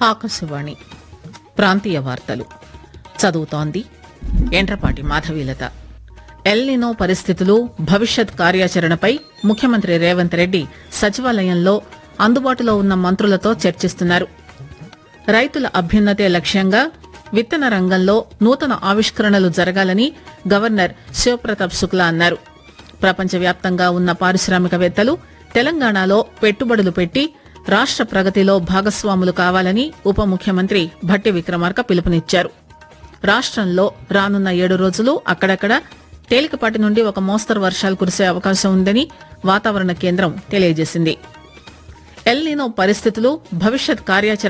ఆకాశవాణి ప్రాంతీయ వార్తలు చదువుతోంది ఎండ్రపాటి మాధవీలత ఎల్నినో పరిస్థితులు భవిష్యత్ కార్యాచరణపై ముఖ్యమంత్రి రేవంత్ రెడ్డి సచివాలయంలో అందుబాటులో ఉన్న మంత్రులతో చర్చిస్తున్నారు రైతుల అభ్యున్నతే లక్ష్యంగా విత్తన రంగంలో నూతన ఆవిష్కరణలు జరగాలని గవర్నర్ శివప్రతాప్ శుక్లా అన్నారు ప్రపంచవ్యాప్తంగా ఉన్న పారిశ్రామికవేత్తలు తెలంగాణలో పెట్టుబడులు పెట్టి రాష్ట ప్రగతిలో భాగస్వాములు కావాలని ఉప ముఖ్యమంత్రి భట్టి విక్రమార్క పిలుపునిచ్చారు రాష్టంలో రానున్న ఏడు రోజులు అక్కడక్కడ తేలికపాటి నుండి ఒక మోస్తరు వర్షాలు కురిసే అవకాశం ఉందని వాతావరణ కేంద్రం తెలియజేసింది ఎల్నినో పరిస్థితులు భవిష్యత్ కార్యాచరణ